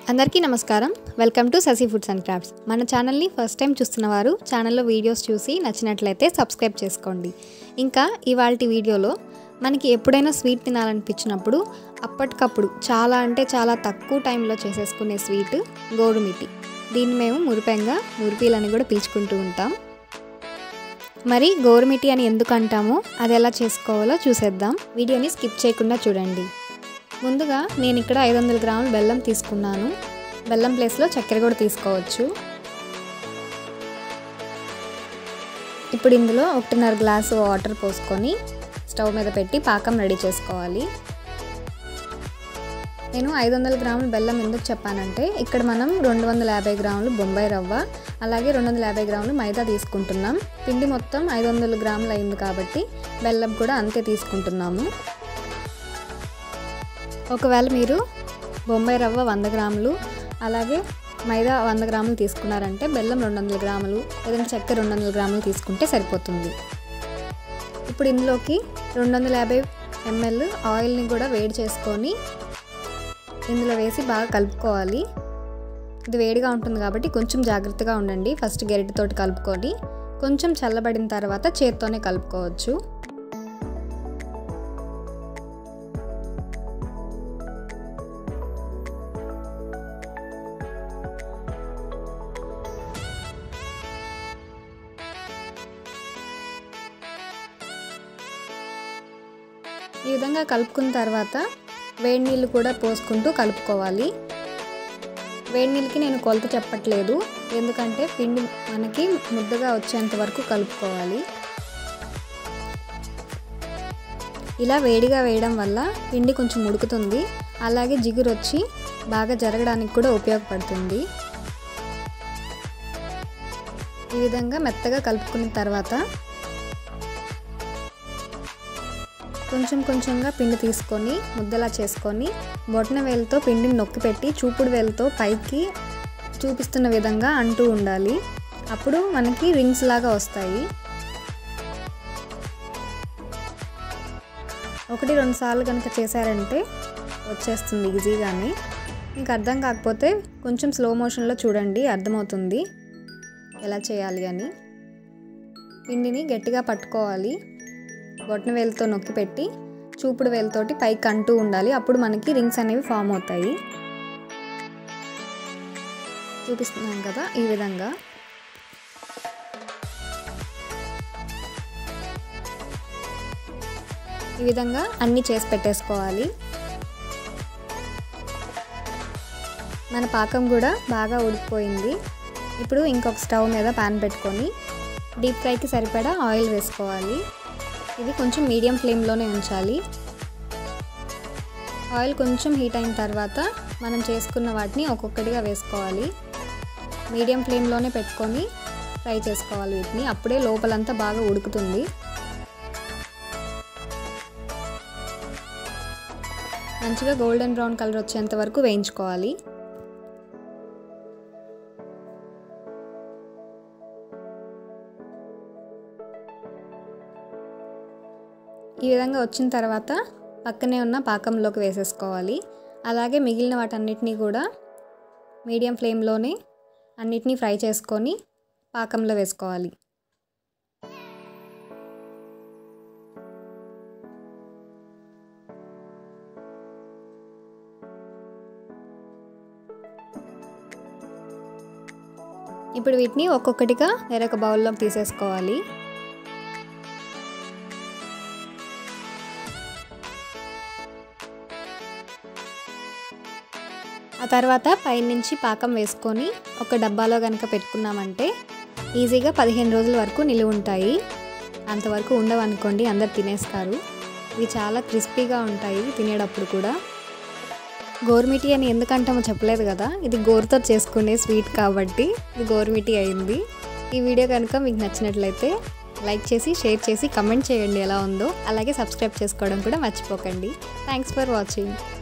అందరికీ నమస్కారం welcome to Sasi foods and crafts మన ఛానల్ని ఫస్ట్ టైం చూస్తున్న వారు ఛానల్లో వీడియోస్ చూసి నచ్చినట్లయితే సబ్స్క్రైబ్ చేసుకోండి ఇంకా ఇవాళ వీడియోలో మనకి ఎప్పుడైనా స్వీట్ తినాలనిపించినప్పుడు అప్పటికప్పుడు చాలా అంటే చాలా తక్కువ టైంలో చేసేసుకునే స్వీట్ గోరుమిటి దీన్ని మేము మురిపెంగా మురిపీలని కూడా పిలుచుకుంటూ ఉంటాం మరి గోరుమిటి అని ఎందుకు అంటామో అది ఎలా చేసుకోవాలో చూసేద్దాం వీడియోని స్కిప్ చేయకుండా చూడండి ముందుగా నేను ఇక్కడ ఐదు వందల గ్రాముల బెల్లం తీసుకున్నాను బెల్లం ప్లేస్లో చక్కెర కూడా తీసుకోవచ్చు ఇప్పుడు ఇందులో ఒకటిన్నర గ్లాసు వాటర్ పోసుకొని స్టవ్ మీద పెట్టి పాకం రెడీ చేసుకోవాలి నేను ఐదు వందల గ్రాముల బెల్లం ఎందుకు చెప్పానంటే ఇక్కడ మనం రెండు వందల యాభై గ్రాములు బొంబాయి రవ్వ అలాగే రెండు వందల యాభై గ్రాములు మైదా తీసుకుంటున్నాం పిండి మొత్తం ఐదు వందల గ్రాములు అయింది కాబట్టి బెల్లం కూడా అంతే తీసుకుంటున్నాము ఒకవేళ మీరు బొంబాయి రవ్వ వంద గ్రాములు అలాగే మైదా వంద గ్రాములు తీసుకున్నారంటే బెల్లం రెండు వందల గ్రాములు లేదంటే చక్కెర రెండు వందల గ్రాములు తీసుకుంటే సరిపోతుంది ఇప్పుడు ఇందులోకి రెండు వందల యాభై ఎంఎల్ ఆయిల్ని కూడా వేడి చేసుకొని ఇందులో వేసి బాగా కలుపుకోవాలి ఇది వేడిగా ఉంటుంది కాబట్టి కొంచెం జాగ్రత్తగా ఉండండి ఫస్ట్ గెరిటితోటి కలుపుకొని కొంచెం చల్లబడిన తర్వాత చేత్తోనే కలుపుకోవచ్చు ఈ విధంగా కలుపుకున్న తర్వాత వేడి నీళ్ళు కూడా పోసుకుంటూ కలుపుకోవాలి వేడి నీళ్ళకి నేను కొలత చెప్పట్లేదు ఎందుకంటే పిండి మనకి ముద్దగా వచ్చేంత వరకు కలుపుకోవాలి ఇలా వేడిగా వేయడం వల్ల పిండి కొంచెం ఉడుకుతుంది అలాగే జిగురు వచ్చి బాగా జరగడానికి కూడా ఉపయోగపడుతుంది ఈ విధంగా మెత్తగా కలుపుకున్న తర్వాత కొంచెం కొంచెంగా పిండి తీసుకొని ముద్దలా చేసుకొని బొటన వేలుతో పిండిని నొక్కి పెట్టి చూపుడు వేలుతో పైకి చూపిస్తున్న విధంగా అంటూ ఉండాలి అప్పుడు మనకి రింగ్స్ లాగా వస్తాయి ఒకటి రెండు సార్లు కనుక చేశారంటే వచ్చేస్తుంది ఈజీగానే మీకు అర్థం కాకపోతే కొంచెం స్లో మోషన్లో చూడండి అర్థమవుతుంది ఎలా చేయాలి అని పిండిని గట్టిగా పట్టుకోవాలి బొట్టన వేలుతో నొక్కి పెట్టి చూపుడు వేలుతోటి పైకి అంటూ ఉండాలి అప్పుడు మనకి రింగ్స్ అనేవి ఫామ్ అవుతాయి చూపిస్తున్నాం కదా ఈ విధంగా ఈ విధంగా అన్నీ చేసి పెట్టేసుకోవాలి మన పాకం కూడా బాగా ఉడికిపోయింది ఇప్పుడు ఇంకొక స్టవ్ మీద పాన్ పెట్టుకొని డీప్ ఫ్రైకి సరిపడా ఆయిల్ వేసుకోవాలి ఇది కొంచెం మీడియం ఫ్లేమ్లోనే ఉంచాలి ఆయిల్ కొంచెం హీట్ అయిన తర్వాత మనం చేసుకున్న వాటిని ఒక్కొక్కటిగా వేసుకోవాలి మీడియం ఫ్లేమ్లోనే పెట్టుకొని ఫ్రై చేసుకోవాలి వీటిని అప్పుడే లోపలంతా బాగా ఉడుకుతుంది మంచిగా గోల్డెన్ బ్రౌన్ కలర్ వచ్చేంత వరకు వేయించుకోవాలి ఈ విధంగా వచ్చిన తర్వాత పక్కనే ఉన్న పాకంలోకి వేసేసుకోవాలి అలాగే మిగిలిన వాటన్నిటినీ కూడా మీడియం ఫ్లేమ్లోనే అన్నిటినీ ఫ్రై చేసుకొని పాకంలో వేసుకోవాలి ఇప్పుడు వీటిని ఒక్కొక్కటిగా వేరొక బౌల్లోకి తీసేసుకోవాలి ఆ తర్వాత పైనుంచి పాకం వేసుకొని ఒక డబ్బాలో కనుక పెట్టుకున్నామంటే ఈజీగా పదిహేను రోజుల వరకు నిలువ ఉంటాయి అంతవరకు ఉండవు అనుకోండి అందరు తినేస్తారు ఇవి చాలా క్రిస్పీగా ఉంటాయి తినేటప్పుడు కూడా గోరుమిటి అని ఎందుకంటామో చెప్పలేదు కదా ఇది గోరుతో చేసుకునే స్వీట్ కాబట్టి ఇది గోరుమిటి అయింది ఈ వీడియో కనుక మీకు నచ్చినట్లయితే లైక్ చేసి షేర్ చేసి కమెంట్ చేయండి ఎలా ఉందో అలాగే సబ్స్క్రైబ్ చేసుకోవడం కూడా మర్చిపోకండి థ్యాంక్స్ ఫర్ వాచింగ్